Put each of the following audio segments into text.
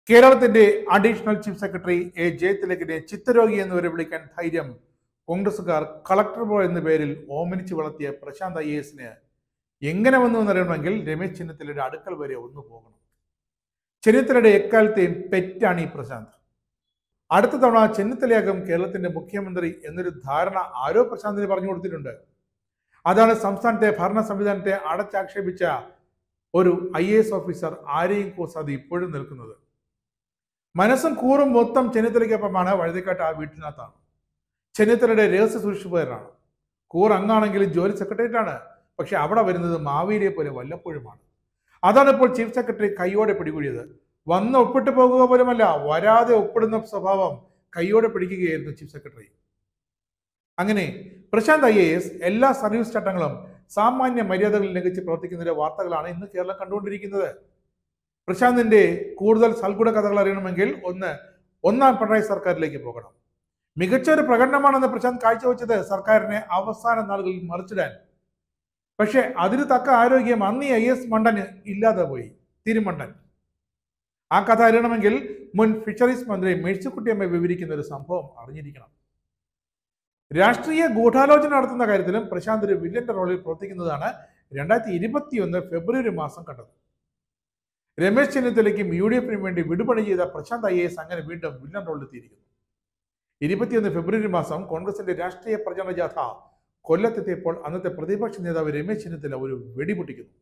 കേരളത്തിന്റെ additional chief secretary A ജയതിലകിനെ ചിത്തരോഗി എന്നിവരെ വിളിക്കാൻ ധൈര്യം കോൺഗ്രസുകാർ കളക്ടർ ബോ എന്ന പേരിൽ ഓമനിച്ച് വളർത്തിയ പ്രശാന്ത് ഐ എസിന് എങ്ങനെ വന്നു എന്നറിയണമെങ്കിൽ രമേശ് ചെന്നിത്തലയുടെ അടുക്കൽ വരെ ഒന്ന് പോകണം ചെന്നിത്തലയുടെ എക്കാലത്തെയും പെറ്റാണ് ഈ പ്രശാന്ത് അടുത്ത തവണ ചെന്നിത്തലയാകും കേരളത്തിന്റെ മുഖ്യമന്ത്രി എന്നൊരു ധാരണ ആരോ പ്രശാന്തിന് പറഞ്ഞു കൊടുത്തിട്ടുണ്ട് അതാണ് സംസ്ഥാനത്തെ ഭരണ സംവിധാനത്തെ അടച്ചാക്ഷേപിച്ച ഒരു ഐ എ എസ് ഓഫീസർ ആരെയും കൂസാതെ ഇപ്പോഴും നിൽക്കുന്നത് മനസ്സും കൂറും മൊത്തം ചെന്നിത്തലയ്ക്കൊപ്പമാണ് വഴുതിക്കാട്ട് ആ വീട്ടിനകത്താണ് ചെന്നിത്തലയുടെ രഹസ്യ സൂക്ഷിപ്പുകാരനാണ് കൂർ അങ്ങാണെങ്കിലും ജോലി സെക്രട്ടേറിയറ്റ് ആണ് പക്ഷെ അവിടെ വരുന്നത് മാവേലിയെ പോലെ വല്ലപ്പോഴുമാണ് അതാണ് ഇപ്പോൾ ചീഫ് സെക്രട്ടറി കൈയോടെ പിടികൂടിയത് വന്ന് ഒപ്പിട്ട് പോകുക പോലുമല്ല വരാതെ ഒപ്പിടുന്ന സ്വഭാവം കൈയോടെ പിടിക്കുകയായിരുന്നു ചീഫ് സെക്രട്ടറി അങ്ങനെ പ്രശാന്ത് ഐ എ എസ് എല്ലാ സർവീസ് ചട്ടങ്ങളും സാമാന്യ മര്യാദകൾ ലംഘിച്ച് പ്രവർത്തിക്കുന്നതിന്റെ വാർത്തകളാണ് ഇന്ന് കേരളം കണ്ടുകൊണ്ടിരിക്കുന്നത് പ്രശാന്തിന്റെ കൂടുതൽ സൽഗുണ കഥകൾ അറിയണമെങ്കിൽ ഒന്ന് ഒന്നാം പിണറായി സർക്കാരിലേക്ക് പോകണം മികച്ച ഒരു പ്രകടനമാണെന്ന് പ്രശാന്ത് കാഴ്ചവെച്ചത് സർക്കാരിനെ അവസാന നാളുകളിൽ മറിച്ചിടാൻ പക്ഷെ അതിന് തക്ക ആരോഗ്യം അന്ന് ഐ എസ് മണ്ടന് ഇല്ലാതെ പോയി തിരുമണ്ടൻ ആ കഥ അറിയണമെങ്കിൽ മുൻ ഫിഷറീസ് മന്ത്രി മേഴ്സിക്കുട്ടിയമ്മ വിവരിക്കുന്ന ഒരു സംഭവം അറിഞ്ഞിരിക്കണം രാഷ്ട്രീയ ഗൂഢാലോചന നടത്തുന്ന കാര്യത്തിലും പ്രശാന്ത് ഒരു വില്ലന്റെ റോളിൽ പ്രവർത്തിക്കുന്നതാണ് രണ്ടായിരത്തി ഇരുപത്തിയൊന്ന് ഫെബ്രുവരി മാസം കണ്ടത് രമേശ് ചെന്നിത്തലയ്ക്കും യു ഡി എഫിനും വേണ്ടി വിടുപണി ചെയ്ത പ്രശാന്ത് ഐ എസ് അങ്ങനെ വീണ്ടും വില്ലൻ റോളിലെത്തിയിരിക്കുന്നു ഇരുപത്തിയൊന്ന് ഫെബ്രുവരി മാസം കോൺഗ്രസിന്റെ രാഷ്ട്രീയ പ്രചരണ ജാഥ കൊല്ലത്തെത്തിയപ്പോൾ അന്നത്തെ പ്രതിപക്ഷ നേതാവ് രമേശ് ചെന്നിത്തല ഒരു വെടിപൊട്ടിക്കുന്നു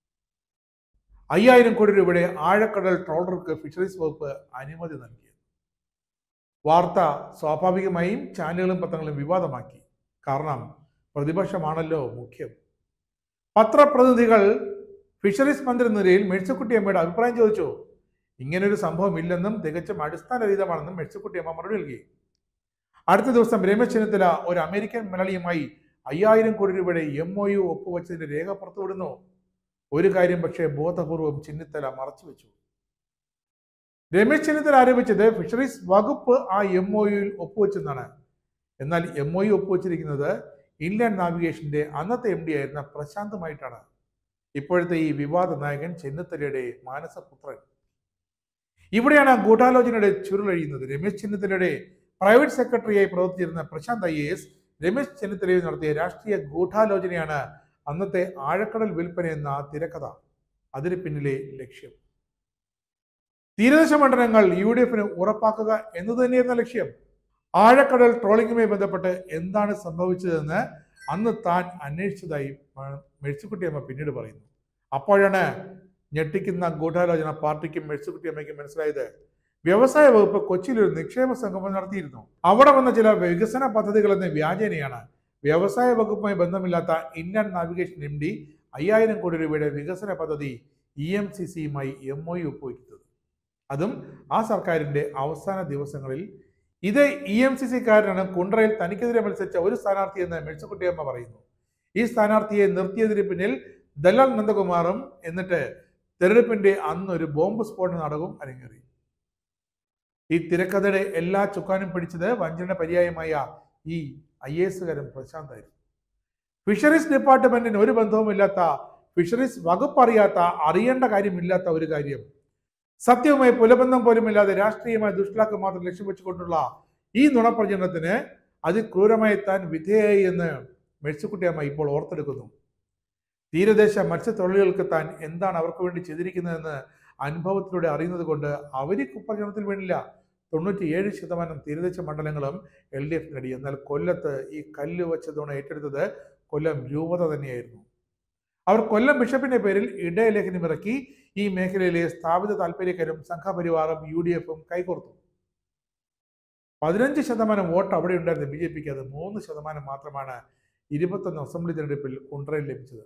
അയ്യായിരം കോടി രൂപയുടെ ആഴക്കടൽ ട്രോളർക്ക് ഫിഷറീസ് വകുപ്പ് അനുമതി നൽകി വാർത്ത സ്വാഭാവികമായും ചാനലുകളും പത്രങ്ങളും വിവാദമാക്കി കാരണം പ്രതിപക്ഷമാണല്ലോ മുഖ്യം പത്രപ്രതിനിധികൾ ഫിഷറീസ് മന്ത്രി എന്ന നിലയിൽ മെഴ്സിക്കുട്ടിയമ്മയുടെ അഭിപ്രായം ചോദിച്ചു ഇങ്ങനൊരു സംഭവം ഇല്ലെന്നും തികച്ചും അടിസ്ഥാനരഹിതമാണെന്നും മെഴ്സിക്കുട്ടിയമ്മ മറുപടി നൽകി അടുത്ത ദിവസം രമേശ് ചെന്നിത്തല ഒരു അമേരിക്കൻ മലയാളിയുമായി അയ്യായിരം കോടി രൂപയുടെ എം ഒ യു ഒപ്പുവെച്ചതിന്റെ രേഖ പുറത്തുവിടുന്നു ഒരു കാര്യം പക്ഷേ ബോധപൂർവം ചെന്നിത്തല മറച്ചുവെച്ചു രമേശ് ചെന്നിത്തല ആരോപിച്ചത് ഫിഷറീസ് വകുപ്പ് ആ എം ഒ യുയിൽ ഒപ്പുവെച്ചെന്നാണ് എന്നാൽ എം ഒ യു ഒപ്പുവെച്ചിരിക്കുന്നത് ഇൻലാൻഡ് നാവിഗേഷന്റെ അന്നത്തെ എം ഡി ആയിരുന്ന പ്രശാന്തുമായിട്ടാണ് ഇപ്പോഴത്തെ ഈ വിവാദ നായകൻ ചെന്നിത്തലയുടെ മാനസപുത്രൻ ഇവിടെയാണ് ആ ഗൂഢാലോചനയുടെ ചുരുളഴിയുന്നത് രമേശ് ചെന്നിത്തലയുടെ പ്രൈവറ്റ് സെക്രട്ടറിയായി പ്രവർത്തിച്ചിരുന്ന പ്രശാന്ത് ഐ എസ് രമേശ് ചെന്നിത്തലയിൽ നടത്തിയ രാഷ്ട്രീയ ഗൂഢാലോചനയാണ് അന്നത്തെ ആഴക്കടൽ വിൽപ്പന എന്ന തിരക്കഥ അതിന് പിന്നിലെ ലക്ഷ്യം തീരദേശ മണ്ഡലങ്ങൾ യു ഡി എഫിന് ഉറപ്പാക്കുക എന്നത് തന്നെയായിരുന്ന ലക്ഷ്യം ആഴക്കടൽ ട്രോളിംഗുമായി ബന്ധപ്പെട്ട് എന്താണ് സംഭവിച്ചതെന്ന് അന്ന് താൻ അന്വേഷിച്ചതായി മെഴ്സിക്കുട്ടിയമ്മ പിന്നീട് പറയുന്നു അപ്പോഴാണ് ഞെട്ടിക്കുന്ന ഗൂഢാലോചന പാർട്ടിക്കും മെഴ്സിക്കുട്ടിയമ്മയ്ക്കും മനസ്സിലായത് വ്യവസായ വകുപ്പ് കൊച്ചിയിൽ ഒരു നിക്ഷേപ സംഗമം നടത്തിയിരുന്നു അവിടെ വന്ന ചില വികസന പദ്ധതികൾ എന്ന വ്യാജേനയാണ് വ്യവസായ വകുപ്പുമായി ബന്ധമില്ലാത്ത ഇന്ത്യൻ നാവിഗേഷൻ എം ഡി അയ്യായിരം കോടി രൂപയുടെ വികസന പദ്ധതി ഇ എം സി സിയുമായി എം ഒ യു ഒപ്പുവയ്ക്കുന്നത് അതും ആ സർക്കാരിന്റെ അവസാന ദിവസങ്ങളിൽ ഇതേ ഇ എം സി സിക്കാരനാണ് കുണ്ട്രയിൽ തനിക്കെതിരെ മത്സരിച്ച ഒരു സ്ഥാനാർത്ഥി എന്ന് മെഴ്സിക്കുട്ടിയമ്മ പറയുന്നു ഈ സ്ഥാനാർത്ഥിയെ നിർത്തിയതിന് പിന്നിൽ ദലാൽ നന്ദകുമാറും എന്നിട്ട് തെരഞ്ഞെടുപ്പിന്റെ അന്ന് ഒരു ബോംബ് സ്ഫോടന നാടകവും അരങ്ങേറി ഈ തിരക്കഥയുടെ എല്ലാ ചുക്കാനും പിടിച്ചത് വഞ്ചന പര്യായമായ ഈ ഐ എ എസുകാരൻ പ്രശാന്തായിരുന്നു ഫിഷറീസ് ഡിപ്പാർട്ട്മെന്റിന് ഒരു ബന്ധവുമില്ലാത്ത ഫിഷറീസ് വകുപ്പ് അറിയാത്ത അറിയേണ്ട കാര്യമില്ലാത്ത ഒരു കാര്യം സത്യവുമായി പുലബന്ധം പോലുമില്ലാതെ രാഷ്ട്രീയമായ ദുഷ്ടാക്ക് മാത്രം ലക്ഷ്യം വെച്ചുകൊണ്ടുള്ള ഈ നുണപ്രചരണത്തിന് അതിക്രൂരമായി താൻ വിധേയായി എന്ന് മെഴ്സിക്കുട്ടിയമ്മ ഇപ്പോൾ ഓർത്തെടുക്കുന്നു തീരദേശ മത്സ്യത്തൊഴിലാളികൾക്ക് താൻ എന്താണ് അവർക്ക് വേണ്ടി ചെയ്തിരിക്കുന്നതെന്ന് അനുഭവത്തിലൂടെ അറിയുന്നത് കൊണ്ട് അവർ കുപ്രചരണത്തിൽ വീണില്ല തൊണ്ണൂറ്റിയേഴ് ശതമാനം തീരദേശ മണ്ഡലങ്ങളും എൽ ഡി എഫ് നേടി എന്നാൽ കൊല്ലത്ത് ഈ കല്ല് വെച്ച തവണ ഏറ്റെടുത്തത് കൊല്ലം രൂപത തന്നെയായിരുന്നു അവർ കൊല്ലം ബിഷപ്പിന്റെ പേരിൽ ഇടയലേഖനം ഇറക്കി ഈ മേഖലയിലെ സ്ഥാപിത താല്പര്യക്കാരും സംഘപരിവാറും യു ഡി എഫും കൈകോർത്തു പതിനഞ്ച് ശതമാനം വോട്ട് അവിടെ ഉണ്ടായിരുന്ന ബി ജെ പിക്ക് അത് മൂന്ന് ശതമാനം മാത്രമാണ് ഇരുപത്തൊന്ന് അസംബ്ലി തെരഞ്ഞെടുപ്പിൽ കുണ്ട്രയിൽ ലഭിച്ചത്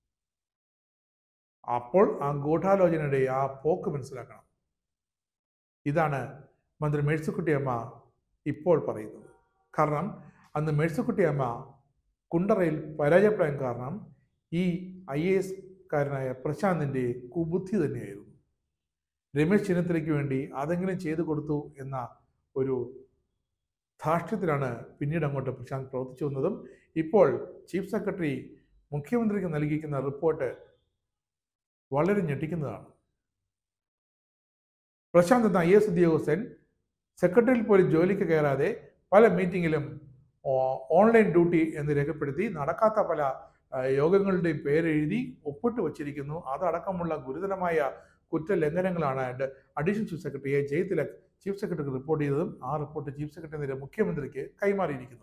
അപ്പോൾ ആ ഗൂഢാലോചനയുടെ ആ പോക്ക് മനസ്സിലാക്കണം ഇതാണ് മന്ത്രി മേഴ്സിക്കുട്ടിയമ്മ ഇപ്പോൾ പറയുന്നത് കാരണം അന്ന് മേഴ്സിക്കുട്ടിയമ്മ കുണ്ടറയിൽ പരാജയപ്പെടാൻ കാരണം ഈ ഐ എ എസ് കാരനായ പ്രശാന്തിൻ്റെ കുബുദ്ധി തന്നെയായിരുന്നു രമേശ് ചെന്നിത്തലയ്ക്ക് വേണ്ടി അതെങ്കിലും ചെയ്തു കൊടുത്തു എന്ന ഒരു ധാർഷ്ട്യത്തിലാണ് പിന്നീട് അങ്ങോട്ട് പ്രശാന്ത് പ്രവർത്തിച്ചു വന്നതും ഇപ്പോൾ ചീഫ് സെക്രട്ടറി മുഖ്യമന്ത്രിക്ക് നൽകിയിരിക്കുന്ന റിപ്പോർട്ട് വളരെ ഞെട്ടിക്കുന്നതാണ് പ്രശാന്ത് എന്ന ഐ എസ് ഉദ്യോഗസ്ഥൻ സെക്രട്ടറിയിൽ പോലും ജോലിക്ക് കയറാതെ പല മീറ്റിങ്ങിലും ഓ- ഓൺലൈൻ ഡ്യൂട്ടി എന്ന് രേഖപ്പെടുത്തി നടക്കാത്ത പല ആ, യോഗങ്ങളുടെയും പേരെഴുതി ഒപ്പിട്ട് വച്ചിരിക്കുന്നു അതടക്കമുള്ള ഗുരുതരമായ കുറ്റലംഘനങ്ങളാണ് ഡ- additional chief secretary A Jayathilak chief സെക്രട്ടറിക്ക് റിപ്പോർട്ട് ചെയ്തതും ആ റിപ്പോർട്ട് ചീഫ് സെക്രട്ടറി നേരെ മുഖ്യമന്ത്രിക്ക് കൈമാറിയിരിക്കുന്നതും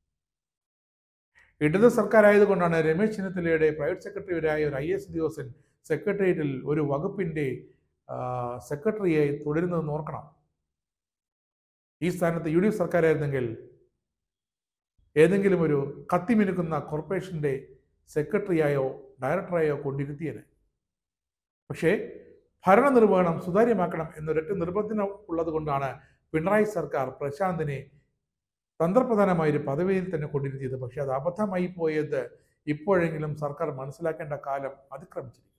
ഇടത് സർക്കാരായതുകൊണ്ടാണ് രമേശ് ചെന്നിത്തലയുടെ പ്രൈവറ്റ് സെക്രട്ടറിയായ ഒരു ഐ എസ് ഉദ്യോഗസ്ഥൻ സെക്രട്ടേറിയറ്റിൽ ഒരു വകുപ്പിന്റെ ആ, സെക്രട്ടറിയായി തുടരുന്നതെന്ന് ഓർക്കണം ഈ സ്ഥാനത്ത് യു ഡി എഫ് സർക്കാരായിരുന്നെങ്കിൽ ഏതെങ്കിലും ഒരു കത്തിമിനുക്കുന്ന കോർപ്പറേഷന്റെ സെക്രട്ടറിയായോ ഡയറക്ടറായോ കൊണ്ടിരുത്തിയത് പക്ഷേ ഭരണനിർവഹണം സുതാര്യമാക്കണം എന്നൊരൊറ്റ നിർബന്ധം ഉള്ളത് കൊണ്ടാണ് പിണറായി സർക്കാർ പ്രശാന്തിനെ തന്ത്രപ്രധാനമായ ഒരു പദവിയിൽ തന്നെ കൊണ്ടിരുത്തിയത് പക്ഷേ അത് അബദ്ധമായി പോയത് ഇപ്പോഴെങ്കിലും സർക്കാർ മനസ്സിലാക്കേണ്ട കാലം അതിക്രമിച്ചിരിക്കുന്നു